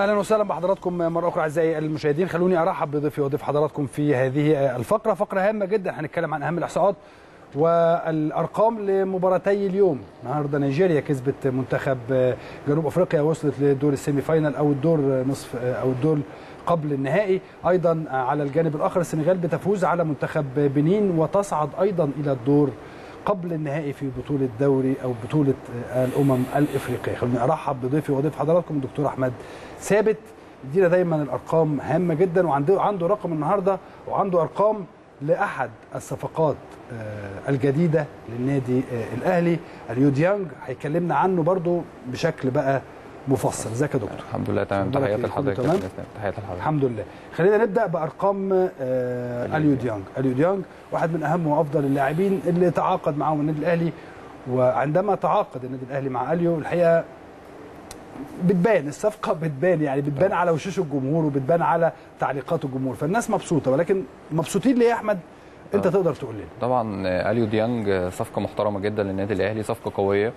اهلا وسهلا بحضراتكم مره اخرى اعزائي المشاهدين خلوني ارحب بضيفي وضيف حضراتكم في هذه الفقره فقره هامه جدا هنتكلم عن اهم الاحصاءات والارقام لمباراتي اليوم النهارده نيجيريا كسبت منتخب جنوب افريقيا وصلت لدور السيمي فاينال او الدور نصف او الدور قبل النهائي ايضا على الجانب الاخر السنغال بتفوز على منتخب بنين وتصعد ايضا الى الدور قبل النهائي في بطوله دوري او بطوله الامم الافريقيه خلوني ارحب بضيفي وضيف حضراتكم الدكتور احمد ثابت يدينا دايما الارقام هامه جدا وعنده عنده رقم النهارده وعنده ارقام لاحد الصفقات الجديده للنادي الاهلي اليو ديانج هيكلمنا عنه برضو بشكل بقى مفصل ازيك يا دكتور الحمد لله تمام تحياتي لحضرتك تمام تحياتي لحضرتك الحمد لله خلينا نبدا بارقام آه اليو ديانج اليو ديانج واحد من اهم وافضل اللاعبين اللي تعاقد معهم النادي الاهلي وعندما تعاقد النادي الاهلي مع اليو الحقيقه بتبان الصفقه بتبان يعني بتبان على وشوش الجمهور وبتبان على تعليقات الجمهور فالناس مبسوطه ولكن مبسوطين ليه يا احمد انت تقدر تقول لنا طبعا اليو ديانج صفقه محترمه جدا للنادي الاهلي صفقه قويه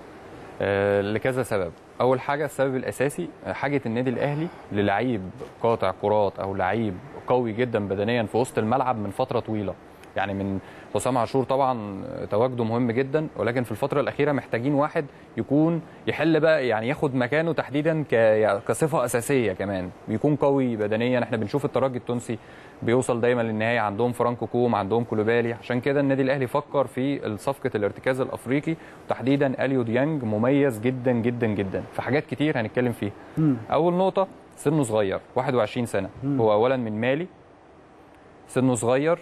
لكذا سبب اول حاجه السبب الاساسي حاجه النادي الاهلي للعيب قاطع كرات او لعيب قوي جدا بدنيا في وسط الملعب من فتره طويله يعني من حسام عاشور طبعا تواجده مهم جدا ولكن في الفتره الاخيره محتاجين واحد يكون يحل بقى يعني ياخد مكانه تحديدا كصفه اساسيه كمان بيكون قوي بدنيا احنا بنشوف الترجي التونسي بيوصل دايما للنهايه عندهم فرانكو كوم عندهم كولوبالي عشان كده النادي الاهلي فكر في صفقه الارتكاز الافريقي وتحديدا اليو ديانج مميز جدا جدا جدا في حاجات كتير هنتكلم فيها م. اول نقطه سنه صغير 21 سنه م. هو اولا من مالي سنه صغير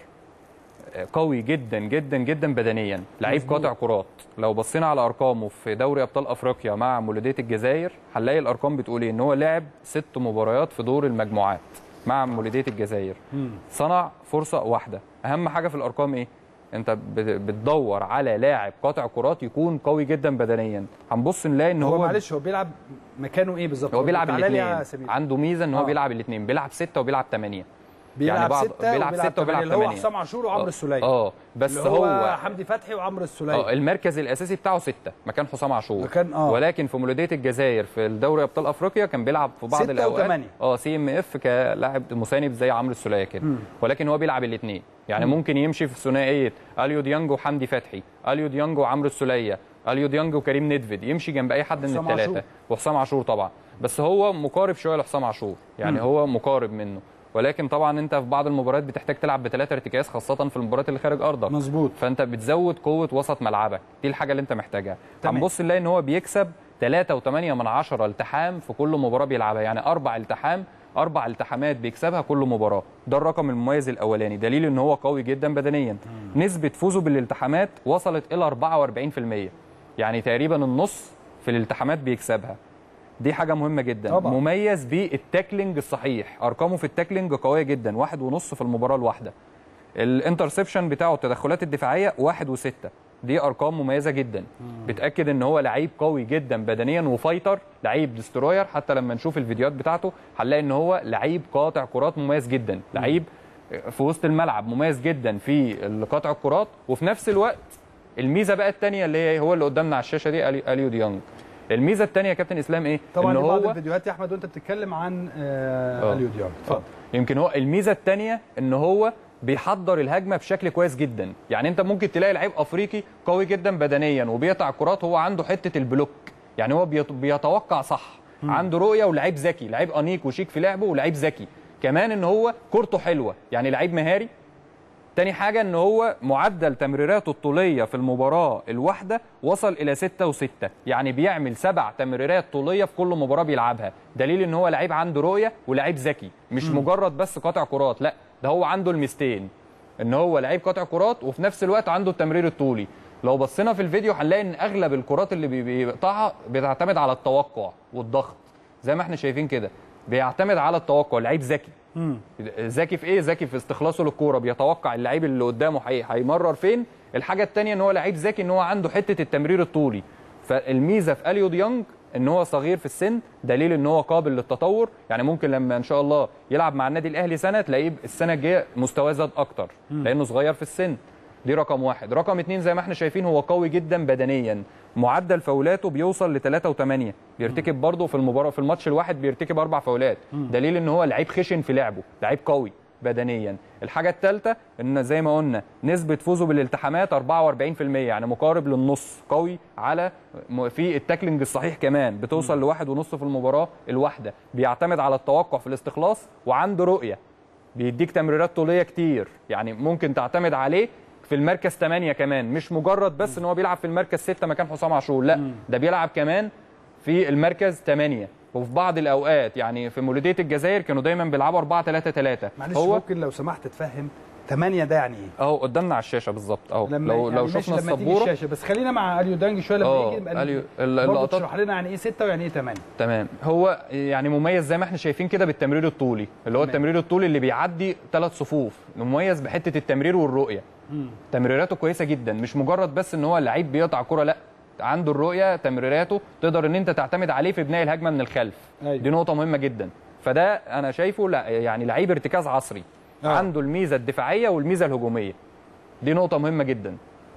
قوي جدا جدا جدا بدنيا لعيب قاطع كرات لو بصينا على ارقامه في دوري ابطال افريقيا مع مولوديه الجزائر هنلاقي الارقام بتقول ايه ان هو لعب ست مباريات في دور المجموعات مع مولوديه الجزائر صنع فرصه واحده اهم حاجه في الارقام ايه انت بتدور على لاعب قاطع كرات يكون قوي جدا بدنيا هنبص نلاقي ان هو, هو معلش هو بيلعب مكانه ايه بالظبط هو بيلعب الاثنين عنده ميزه ان هو آه. بيلعب الاثنين بيلعب ستة وبيلعب ثمانية بيلعب يعني بعض ستة بيلعب ستة وبيلعب ثمانية اللي هو حسام عاشور وعمرو السوليه اه بس اللي هو, هو حمدي فتحي وعمرو السوليه اه المركز الاساسي بتاعه ستة مكان حسام عاشور مكان اه ولكن في مولوديه الجزائر في الدوري ابطال افريقيا كان بيلعب في بعض ستة الاوقات وثمانية. اه سي ام اف كلاعب مساند زي عمرو السوليه كده ولكن هو بيلعب الاثنين يعني مم. ممكن يمشي في ثنائيه اليو ديانج وحمدي فتحي اليو ديانج وعمرو السوليه اليو ديانج وكريم ندفد يمشي جنب اي حد من حسام الثلاثه عاشور. وحسام عاشور طبعا بس هو مقارب شويه لحسام عاشور يعني مم. هو مقارب منه ولكن طبعا انت في بعض المباريات بتحتاج تلعب بثلاثه ارتكاز خاصه في المباريات اللي خارج ارضك مظبوط فانت بتزود قوه وسط ملعبك دي الحاجه اللي انت محتاجها تمام. هنبص نلاقي ان هو بيكسب 3.8 من عشرة التحام في كل مباراه بيلعبها يعني اربع التحام اربع التحامات بيكسبها كل مباراه ده الرقم المميز الاولاني دليل ان هو قوي جدا بدنيا نسبه فوزه بالالتحامات وصلت الى 44% يعني تقريبا النص في الالتحامات بيكسبها دي حاجه مهمه جدا طبعا. مميز بالتاكلينج الصحيح ارقامه في التاكلينج قويه جدا واحد ونص في المباراه الواحده الانترسبشن بتاعه التدخلات الدفاعيه واحد وستة دي ارقام مميزه جدا بتاكد ان هو لعيب قوي جدا بدنيا وفايتر لعيب ديستروير حتى لما نشوف الفيديوهات بتاعته هنلاقي ان هو لعيب قاطع كرات مميز جدا لعيب في وسط الملعب مميز جدا في قطع الكرات وفي نفس الوقت الميزه بقى الثانيه اللي هي هو اللي قدامنا على الشاشه دي ألي- اليو ديانج الميزه الثانيه يا كابتن اسلام ايه طبعا ان دي بعض هو الفيديوهات يا احمد وانت بتتكلم عن آه آه. اليو ديانج اتفضل يمكن هو الميزه الثانيه ان هو بيحضر الهجمه بشكل كويس جدا يعني انت ممكن تلاقي لعيب افريقي قوي جدا بدنيا وبيقطع كرات هو عنده حته البلوك يعني هو بيت- بيتوقع صح عنده رؤيه ولعيب ذكي لعيب انيق وشيك في لعبه ولعيب ذكي كمان ان هو كورته حلوه يعني لعيب مهاري تاني حاجة ان هو معدل تمريراته الطولية في المباراة الواحدة وصل الى ستة وستة يعني بيعمل سبع تمريرات طولية في كل مباراة بيلعبها دليل ان هو لعيب عنده رؤية ولعيب ذكي مش مجرد بس قاطع كرات لا ده هو عنده الميزتين ان هو لعيب قاطع كرات وفي نفس الوقت عنده التمرير الطولي لو بصينا في الفيديو هنلاقي ان اغلب الكرات اللي بي- بيقطعها بتعتمد على التوقع والضغط زي ما احنا شايفين كده بيعتمد على التوقع لعيب ذكي ذكي في ايه ذكي في استخلاصه للكوره بيتوقع اللعيب اللي قدامه هي- هيمرر فين الحاجه الثانيه ان هو لعيب ذكي ان هو عنده حته التمرير الطولي فالميزه في اليو ديانج ان هو صغير في السن دليل ان هو قابل للتطور يعني ممكن لما ان شاء الله يلعب مع النادي الاهلي سنه تلاقيه السنه الجايه مستواه زاد اكتر لانه صغير في السن دي رقم واحد رقم اتنين زي ما احنا شايفين هو قوي جدا بدنيا معدل فاولاته بيوصل ل 3 و8 بيرتكب برضه في المباراه في الماتش الواحد بيرتكب اربع فاولات دليل ان هو لعيب خشن في لعبه لعيب قوي بدنيا الحاجه الثالثه ان زي ما قلنا نسبه فوزه بالالتحامات 44% يعني مقارب للنص قوي على م- في التاكلينج الصحيح كمان بتوصل لواحد ونص في المباراه الواحده بيعتمد على التوقع في الاستخلاص وعنده رؤيه بيديك تمريرات طوليه كتير يعني ممكن تعتمد عليه في المركز 8 كمان مش مجرد بس ان هو بيلعب في المركز 6 مكان حسام عاشور لا ده بيلعب كمان في المركز 8 وفي بعض الاوقات يعني في مولوديه الجزائر كانوا دايما بيلعبوا 4 3 3 معلش هو ممكن لو سمحت تفهم 8 ده يعني ايه اهو قدامنا على الشاشه بالظبط اهو لما لو يعني لو ماشي شفنا لما تيجي السبوره الشاشه بس خلينا مع اليو دانج شويه لما اه يجي يبقى اليو ال- برضه اللقطات تشرح لنا يعني ايه 6 ويعني ايه 8 تمام هو يعني مميز زي ما احنا شايفين كده بالتمرير الطولي اللي هو تمام. التمرير الطولي اللي بيعدي ثلاث صفوف مميز بحته التمرير والرؤيه تمريراته كويسه جدا مش مجرد بس ان هو لعيب بيقطع كرة لا عنده الرؤيه تمريراته تقدر ان انت تعتمد عليه في بناء الهجمه من الخلف أيوة. دي نقطه مهمه جدا فده انا شايفه لا يعني لعيب ارتكاز عصري آه. عنده الميزه الدفاعيه والميزه الهجوميه دي نقطه مهمه جدا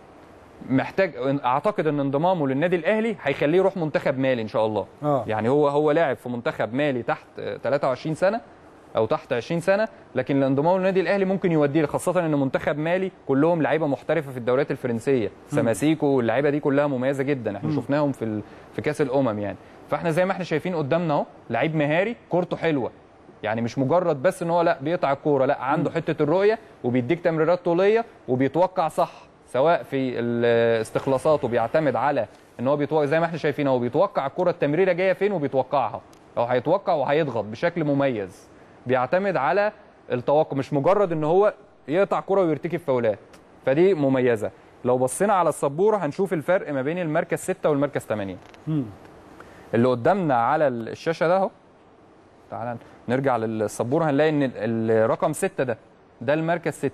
محتاج اعتقد ان انضمامه للنادي الاهلي هيخليه يروح منتخب مالي ان شاء الله اه يعني هو هو لاعب في منتخب مالي تحت آه، 23 سنه او تحت 20 سنه لكن الانضمام للنادي الاهلي ممكن يوديه خاصه ان منتخب مالي كلهم لعيبه محترفه في الدوريات الفرنسيه سماسيكو واللعيبه دي كلها مميزه جدا احنا شفناهم في ال... في كاس الامم يعني فاحنا زي ما احنا شايفين قدامنا اهو لعيب مهاري كورته حلوه يعني مش مجرد بس ان هو لا بيقطع الكوره لا عنده حته الرؤيه وبيديك تمريرات طوليه وبيتوقع صح سواء في الاستخلاصات وبيعتمد على ان هو بيتوقع زي ما احنا شايفين هو بيتوقع الكره التمريره جايه فين وبيتوقعها او هيتوقع وهيضغط بشكل مميز بيعتمد على التوقع مش مجرد ان هو يقطع كره ويرتكب فاولات فدي مميزه لو بصينا على السبوره هنشوف الفرق ما بين المركز 6 والمركز 8 مم. اللي قدامنا على الشاشه ده اهو تعال نرجع للسبوره هنلاقي ان ال- الرقم 6 ده ده المركز 6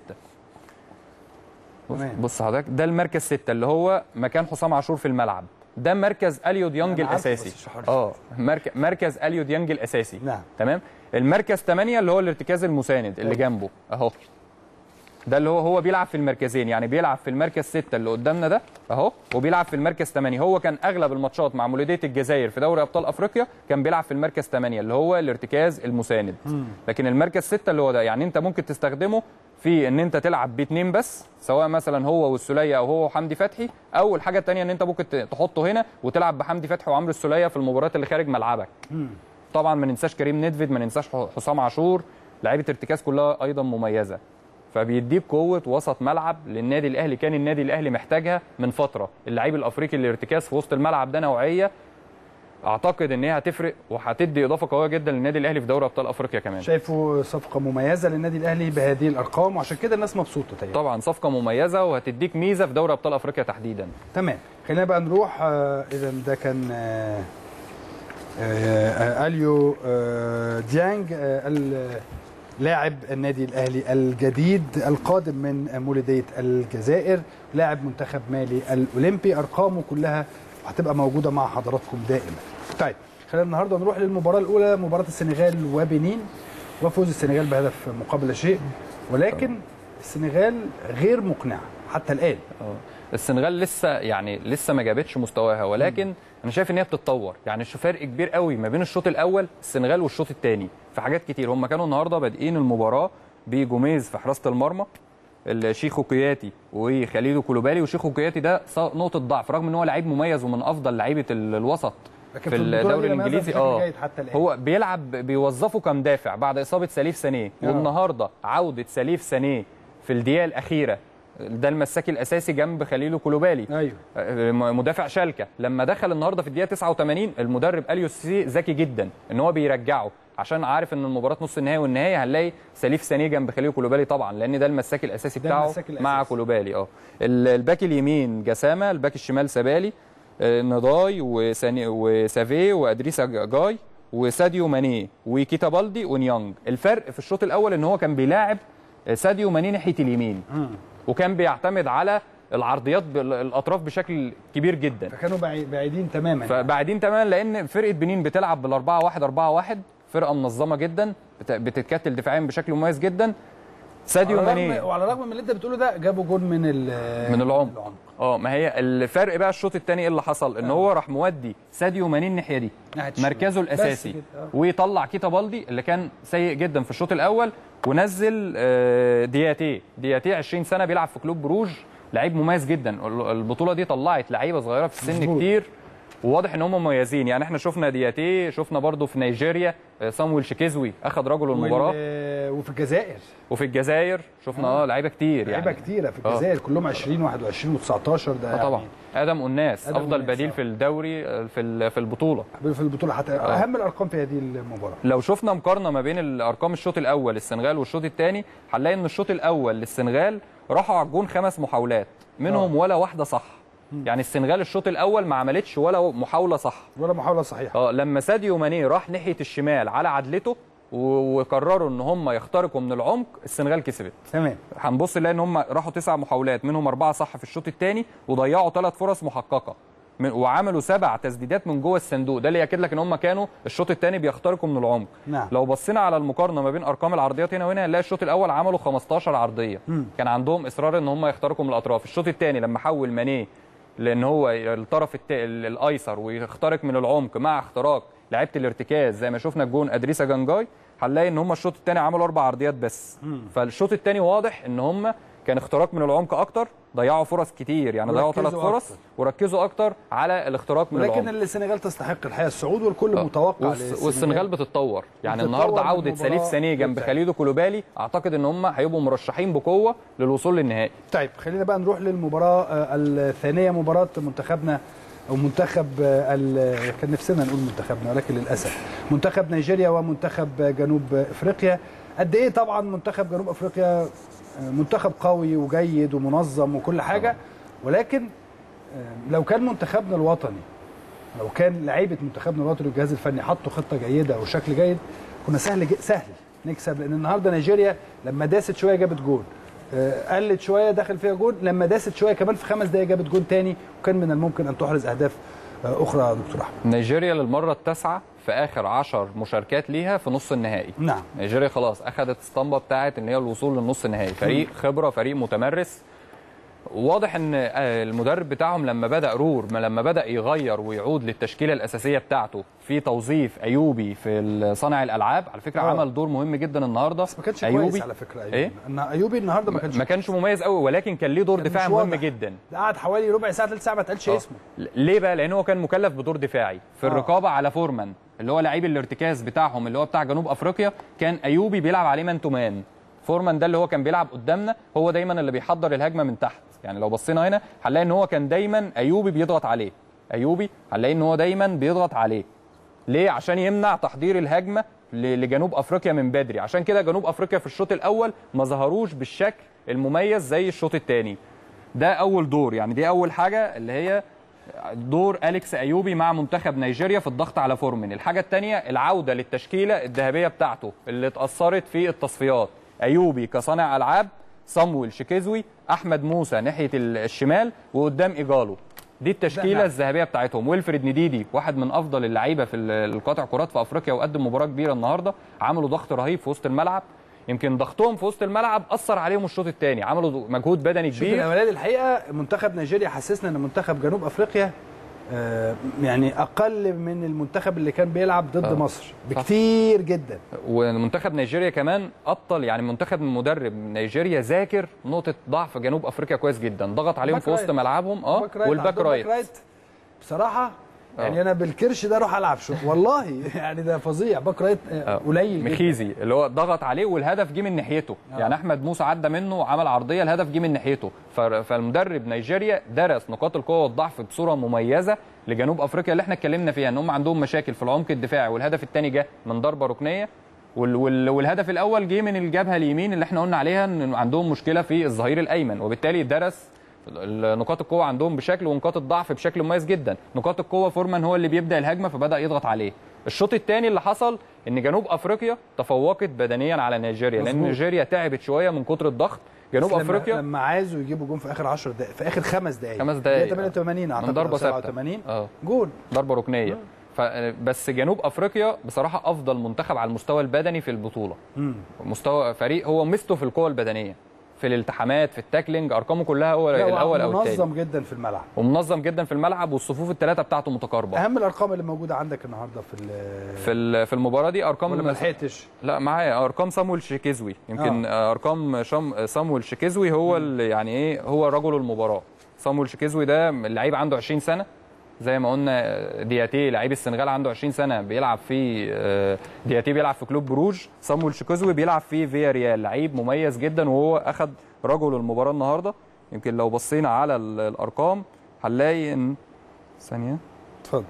بص, تمام. بص حضرتك ده المركز 6 اللي هو مكان حسام عاشور في الملعب ده مركز اليو ديانج أنا عارفه، الاساسي بس اشرحه لي. اه مركز مركز اليو ديانج الاساسي نعم. تمام المركز 8 اللي هو الارتكاز المساند اللي أيوة. جنبه اهو ده اللي هو هو بيلعب في المركزين يعني بيلعب في المركز 6 اللي قدامنا ده اهو وبيلعب في المركز 8 هو كان اغلب الماتشات مع مولوديه الجزائر في دوري ابطال افريقيا كان بيلعب في المركز 8 اللي هو الارتكاز المساند لكن المركز 6 اللي هو ده يعني انت ممكن تستخدمه في ان انت تلعب باثنين بس سواء مثلا هو والسوليه او هو وحمدي فتحي او الحاجه الثانيه ان انت ممكن ت- تحطه هنا وتلعب بحمدي فتحي وعمرو السوليه في المباريات اللي خارج ملعبك طبعا ما ننساش كريم ندفيد ما ننساش ح- حسام عاشور لعيبه ارتكاز كلها ايضا مميزه فبيديك قوه وسط ملعب للنادي الاهلي كان النادي الاهلي محتاجها من فتره اللعيب الافريقي اللي ارتكاز في وسط الملعب ده نوعيه اعتقد ان هي هتفرق وهتدي اضافه قويه جدا للنادي الاهلي في دوري ابطال افريقيا كمان شايفه صفقه مميزه للنادي الاهلي بهذه الارقام وعشان كده الناس مبسوطه تقريبا طبعا صفقه مميزه وهتديك ميزه في دوري ابطال افريقيا تحديدا تمام خلينا بقى نروح آه اذا ده كان آه آه آه اليو آه ديانج آه ال- لاعب النادي الاهلي الجديد القادم من مولوديه الجزائر لاعب منتخب مالي الاولمبي ارقامه كلها هتبقى موجوده مع حضراتكم دائما طيب خلينا النهارده نروح للمباراه الاولى مباراه السنغال وبنين وفوز السنغال بهدف مقابل لا شيء ولكن السنغال غير مقنعه حتى الان اه السنغال لسه يعني لسه ما جابتش مستواها ولكن انا شايف ان هي بتتطور يعني شو فرق كبير قوي ما بين الشوط الاول السنغال والشوط الثاني في حاجات كتير هم كانوا النهارده بادئين المباراه بجوميز في حراسه المرمى الشيخو كياتي وخليل كولوبالي وشيخو كياتي ده ص- نقطه ضعف رغم ان هو لعيب مميز ومن افضل لعيبه ال- الوسط لكن في البطولة الدوري دي لم يظهر الانجليزي بشكل اه جيد حتى الآن. هو بيلعب بيوظفه كمدافع بعد اصابه سليف سانيه آه. والنهارده عوده سليف سانيه في الدقيقه الاخيره ده المساك الاساسي جنب خليل كولوبالي ايوه مدافع شالكه لما دخل النهارده في الدقيقه 89 المدرب اليو سي ذكي جدا ان هو بيرجعه عشان عارف ان المباراه نص النهائي والنهائي هنلاقي سليف سانيه جنب خليل كولوبالي طبعا لان ده المساك الاساسي ده بتاعه المساك الأساسي. مع كولوبالي اه ال- الباك اليمين جسامه الباك الشمال سبالي آه، نضاي وساني وسافي وادريسا جاي وساديو ماني وكيتا بالدي ونيانج الفرق في الشوط الاول ان هو كان بيلاعب ساديو ماني ناحيه اليمين وكان بيعتمد على العرضيات بالاطراف بشكل كبير جدا فكانوا بعي- بعيدين تماما فبعدين تماما لان فرقه بنين بتلعب بال 4 1 4 1 فرقه منظمه جدا بت- بتتكتل دفاعيا بشكل مميز جدا ساديو على ماني الرغم- وعلى الرغم من اللي انت بتقوله ده جابوا جول من ال- من العمق اه ما هي الفرق بقى الشوط الثاني ايه اللي حصل ان هو راح مودي ساديو ماني الناحيه دي ناحية الشمال. مركزه بس الاساسي كده، آه. ويطلع كيتا بالدي اللي كان سيء جدا في الشوط الاول ونزل آه، دياتي دياتي 20 سنه بيلعب في كلوب بروج لعيب مميز جدا البطوله دي طلعت لعيبه صغيره في السن مظبوط. كتير وواضح ان هم مميزين يعني احنا شفنا دياتي شفنا برضو في نيجيريا آه، صامويل شيكيزوي اخذ رجل المباراه وال- وفي الجزائر وفي الجزائر شفنا اه لعيبه كتير لعيبه يعني كتيره في آه. الجزائر كلهم 20 21 و19 ده اه طبعا ادم اناس آدم افضل أناس، بديل آه. في الدوري آه، في ال- في البطوله يعني في البطوله حتى اهم الارقام في هذه المباراه لو شفنا مقارنه ما بين الارقام الشوط الاول للسنغال والشوط الثاني هنلاقي ان الشوط الاول للسنغال راحوا على الجون خمس محاولات منهم ولا واحده صح يعني السنغال الشوط الاول ما عملتش ولا محاوله صح ولا محاوله صحيحه اه لما ساديو ماني راح ناحيه الشمال على عدلته و- وقرروا ان هم يخترقوا من العمق السنغال كسبت تمام هنبص نلاقي ان هم راحوا تسع محاولات منهم اربعه صح في الشوط الثاني وضيعوا ثلاث فرص محققه من- وعملوا سبع تسديدات من جوه الصندوق ده اللي ياكد لك ان هم كانوا الشوط الثاني بيخترقوا من العمق نعم. لو بصينا على المقارنه ما بين ارقام العرضيات هنا وهنا هنلاقي الشوط الاول عملوا 15 عرضيه كان عندهم اصرار ان هم يخترقوا من الاطراف الشوط الثاني لما حول مانيه لان هو الطرف الت... ال- الايسر ويخترق من العمق مع اختراق لعيبه الارتكاز زي ما شفنا الجون ادريسا جانجاي هنلاقي ان هم الشوط الثاني عملوا اربع عرضيات بس فالشوط الثاني واضح ان هم كان اختراق من العمق اكتر ضيعوا فرص كتير يعني ضيعوا وركزوا ثلاث فرص أكتر. وركزوا اكتر على الاختراق من ولكن العمق السنغال تستحق الحقيقه الصعود والكل متوقع والس- والسنغال بتتطور يعني بتتطور النهارده عوده بالمباراة سليف سانيه جنب جداً. خليدو كولوبالي اعتقد ان هم هيبقوا مرشحين بقوه للوصول للنهائي طيب خلينا بقى نروح للمباراه آه، الثانيه مباراه منتخبنا او منتخب آه، ال- كان نفسنا نقول منتخبنا ولكن للاسف منتخب نيجيريا ومنتخب جنوب افريقيا قد ايه طبعا منتخب جنوب افريقيا آه، منتخب قوي وجيد ومنظم وكل حاجه ولكن آه، لو كان منتخبنا الوطني لو كان لعيبه منتخبنا الوطني والجهاز الفني حطوا خطه جيده وشكل جيد كنا سهل ج- سهل نكسب لان النهارده نيجيريا لما داست شويه جابت جول آه، قلت شويه دخل فيها جول لما داست شويه كمان في خمس دقائق جابت جول تاني وكان من الممكن ان تحرز اهداف آه، اخرى يا دكتور احمد نيجيريا للمره التاسعه في اخر 10 مشاركات ليها في نص النهائي نعم نيجيريا خلاص اخذت اسطمبه بتاعه ان هي الوصول للنص النهائي فريق خبره فريق متمرس واضح ان آه، المدرب بتاعهم لما بدا رور ما لما بدا يغير ويعود للتشكيله الاساسيه بتاعته في توظيف ايوبي في صانع الالعاب على فكره آه. عمل دور مهم جدا النهارده بس ما كانش كويس على فكره ايوبي إيه؟ ان ايوبي النهارده ما كانش ما كانش مميز قوي ولكن كان ليه دور كان دفاعي مش مهم واضح. جدا ده قعد حوالي ربع ساعه ثلث ساعه ما اتقالش آه. اسمه ليه بقى لان هو كان مكلف بدور دفاعي في آه. الرقابه على فورمان اللي هو لعيب الارتكاز بتاعهم اللي هو بتاع جنوب افريقيا كان ايوبي بيلعب عليه مان تو مان فورمان ده اللي هو كان بيلعب قدامنا هو دايما اللي بيحضر الهجمه من تحت يعني لو بصينا هنا هنلاقي ان هو كان دايما ايوبي بيضغط عليه ايوبي هنلاقي ان هو دايما بيضغط عليه ليه عشان يمنع تحضير الهجمه ل- لجنوب افريقيا من بدري عشان كده جنوب افريقيا في الشوط الاول ما ظهروش بالشكل المميز زي الشوط الثاني ده اول دور يعني دي اول حاجه اللي هي دور اليكس ايوبي مع منتخب نيجيريا في الضغط على فورمن الحاجه الثانيه العوده للتشكيله الذهبيه بتاعته اللي اتاثرت في التصفيات ايوبي كصانع العاب صامويل شيكيزوي احمد موسى ناحيه ال- الشمال وقدام ايجالو دي التشكيله نعم. الذهبيه بتاعتهم ويلفريد نديدي واحد من افضل اللعيبه في ال- القاطع كرات في افريقيا وقدم مباراه كبيره النهارده عملوا ضغط رهيب في وسط الملعب يمكن ضغطهم في وسط الملعب اثر عليهم الشوط الثاني عملوا مجهود بدني الشوط كبير الاولاني الحقيقه منتخب نيجيريا حسسنا ان منتخب جنوب افريقيا آه، يعني اقل من المنتخب اللي كان بيلعب ضد آه. مصر بكتير جدا ومنتخب نيجيريا كمان ابطل يعني منتخب مدرب نيجيريا ذاكر نقطه ضعف جنوب افريقيا كويس جدا ضغط عليهم باك في وسط رايت. ملعبهم اه باك رايت، والباك عندهم رايت بصراحه يعني آه. انا بالكرش ده اروح العب شو والله يعني ده فظيع باك رايت آه، آه. قليل جداً. مخيزي اللي هو ضغط عليه والهدف جه من ناحيته آه. يعني احمد موسى عدى منه وعمل عرضيه الهدف جه من ناحيته ف- فالمدرب نيجيريا درس نقاط القوه والضعف بصوره مميزه لجنوب افريقيا اللي احنا اتكلمنا فيها ان هم عندهم مشاكل في العمق الدفاعي والهدف الثاني جه من ضربه ركنيه وال وال والهدف الاول جه من الجبهه اليمين اللي احنا قلنا عليها ان عندهم مشكله في الظهير الايمن وبالتالي درس نقاط القوه عندهم بشكل ونقاط الضعف بشكل مميز جدا نقاط القوه فورمان هو اللي بيبدا الهجمه فبدا يضغط عليه الشوط الثاني اللي حصل ان جنوب افريقيا تفوقت بدنيا على نيجيريا لان مظبوط. نيجيريا تعبت شويه من كتر الضغط جنوب بس لما- افريقيا لما عايزوا يجيبوا جون في اخر 10 دقائق في اخر خمس دقائق خمس دقايق. 88 اعتقد من ضربه أو ثابته 87 اه جول ضربه ركنيه ف- بس جنوب افريقيا بصراحه افضل منتخب على المستوى البدني في البطوله مم. مستوى فريق هو ميزته في القوه البدنيه في الالتحامات في التاكلينج ارقامه كلها هو لا، الاول او الثاني منظم جدا في الملعب ومنظم جدا في الملعب والصفوف الثلاثه بتاعته متقاربه اهم الارقام اللي موجوده عندك النهارده في ال- في ال- في المباراه دي ارقام ولا ما المس- لحقتش لا معايا ارقام صامويل شيكيزوي يمكن آه. ارقام شام صامويل شيكيزوي هو اللي يعني ايه هو رجل المباراه صامويل شيكيزوي ده لعيب عنده 20 سنه زي ما قلنا آه، دياتي لعيب السنغال عنده 20 سنه بيلعب في آه، دياتي بيلعب في كلوب بروج صامويل شيكيزوي بيلعب في فيا ريال لعيب مميز جدا وهو اخذ رجل المباراه النهارده يمكن لو بصينا على ال- الارقام هنلاقي ان ثانيه اتفضل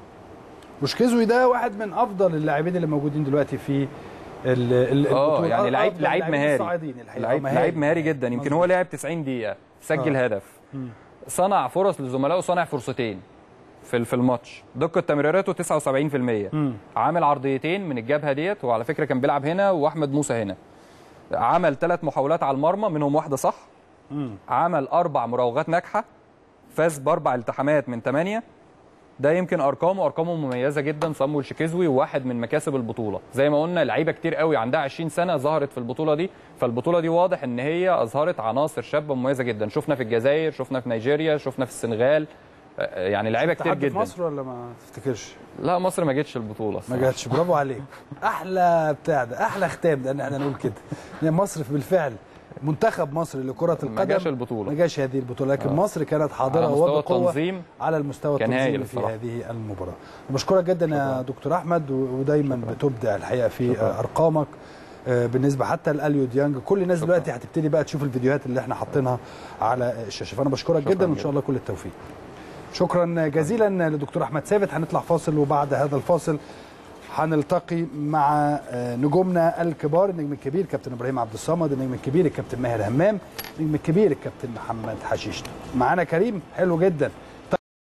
وشكيزوي ده واحد من افضل اللاعبين اللي موجودين دلوقتي في ال- ال- اه البطولة. يعني لعيب أفضل لعيب اللاعبين مهاري الصاعدين الحقيقة. لعيب مهاري. لعيب مهاري جدا يمكن هو مظبوط. لعب 90 دقيقه سجل آه. هدف مم. صنع فرص لزملائه صنع فرصتين في ال- في الماتش دقه تمريراته 79% مم. عامل عرضيتين من الجبهه ديت وعلى فكره كان بيلعب هنا واحمد موسى هنا عمل ثلاث محاولات على المرمى منهم واحده صح مم. عمل اربع مراوغات ناجحه فاز باربع التحامات من ثمانيه ده يمكن ارقامه ارقامه مميزه جدا صامويل شيكيزوي وواحد من مكاسب البطوله زي ما قلنا لعيبه كتير قوي عندها 20 سنه ظهرت في البطوله دي فالبطوله دي واضح ان هي اظهرت عناصر شابه مميزه جدا شفنا في الجزائر شفنا في نيجيريا شفنا في السنغال آه، يعني لعيبه كتير حد في جدا مصر ولا ما تفتكرش لا مصر ما جتش البطوله ما الصراحة. جاتش برافو عليك احلى بتاع ده احلى ختام ده ان احنا نقول كده إن مصر بالفعل منتخب مصر لكره القدم ما جاش البطوله ما جاش هذه البطوله لكن آه. مصر كانت حاضره على مستوى وبقوه التنظيم على المستوى كان التنظيمي هايل في الصراحة. هذه المباراه بشكرك جدا يا دكتور احمد و- ودايما بتبدع الحقيقه في شكرا. ارقامك آه، بالنسبه حتى لاليو ديانج كل الناس شكرا. دلوقتي هتبتدي بقى تشوف الفيديوهات اللي احنا حاطينها على الشاشه فانا بشكرك شكرا جدا وان جدا. شاء الله كل التوفيق شكرا جزيلا لدكتور احمد ثابت هنطلع فاصل وبعد هذا الفاصل هنلتقي مع آه، نجومنا الكبار النجم الكبير كابتن ابراهيم عبد الصمد النجم الكبير الكابتن ماهر همام النجم الكبير الكابتن محمد حشيش معانا كريم حلو جدا